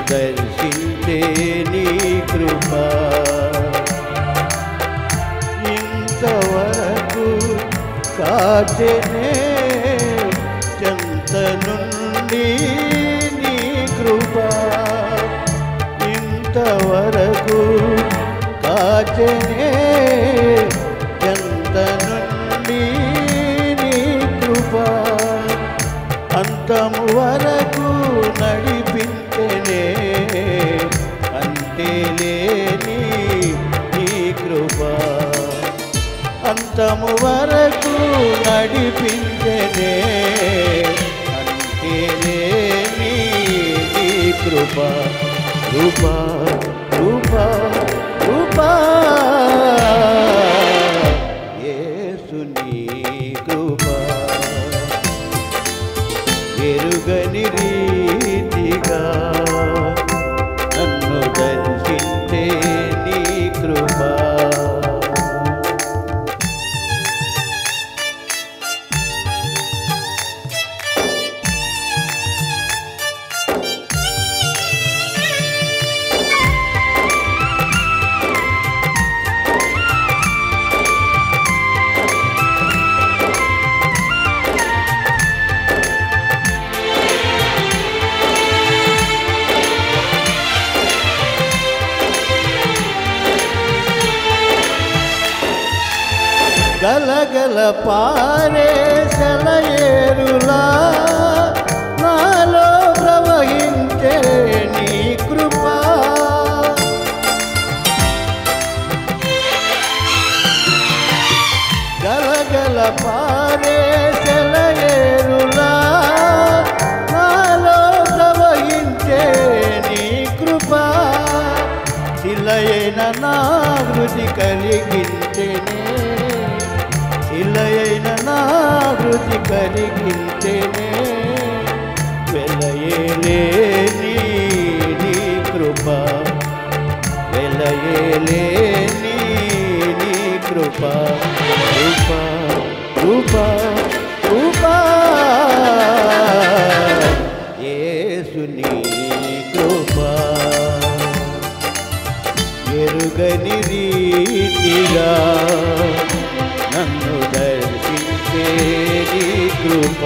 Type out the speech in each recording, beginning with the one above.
దర్శించే నీ కృప ఇంతవరకు కాచెనే చెంత నుండి నీ కృప ఇంతవరకు కాచెనే చెంత నుండి నీ కృప అంతము వరకు నడిపించనే అంటే లేని నీ కృప అంతము వరకు నడిపించనే అంటే లేని నీ కృప కృప కృప కృప యేసుని కృప ఎరుగని రీతిగా నన్ను దర్శించే నీ కృప గలగల పారే సెలయేరులా నాలో ప్రవహించే నీ కృప గలగల పారే సెలయేరులా నాలో ప్రవహించే నీ కృప శిలయైన నా హృది కలిగించేనే శిలయైన నా హృది కలిగించేనే వెలయేలేని నీ కృప వెలయేలేని నీ కృప కృప కృప కృప యేసుని కృప ఎరుగని రీతిగా నన్ను దర్శించే నీ కృప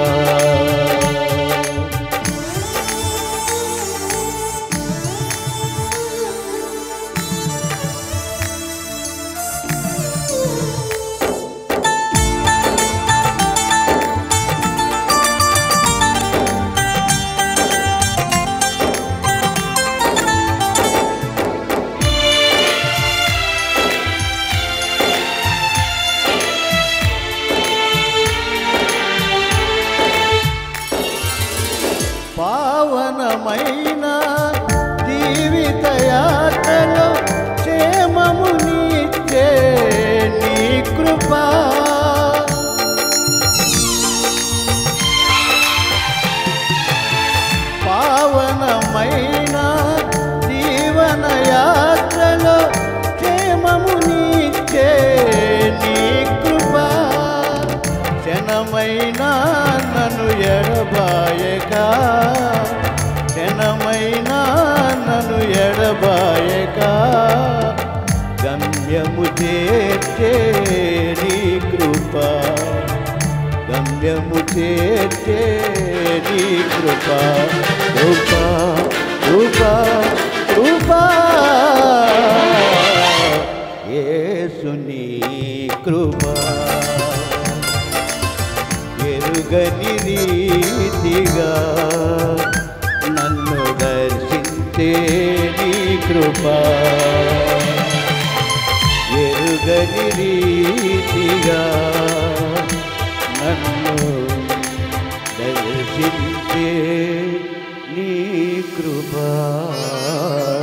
పావనమైన జీవిత యాత్రలో క్షేమమునిచ్చే నీ కృప పావనమైన జీవన యాత్రలో క్షేమమునిచ్చే నీ కృప క్షణమైన నన్ను ఎడబాయక క్షణమైన నన్ను ఎడబాయక గమ్యము చేర్చే నీ కృప గమ్యము చేర్చే నీ కృప కృప కృప కృప యేసుని కృప ఎరుగని రీతిగా నన్ను దర్శించే నీ కృప ఎరుగని రీతిగా నన్ను దర్శించే నీ కృప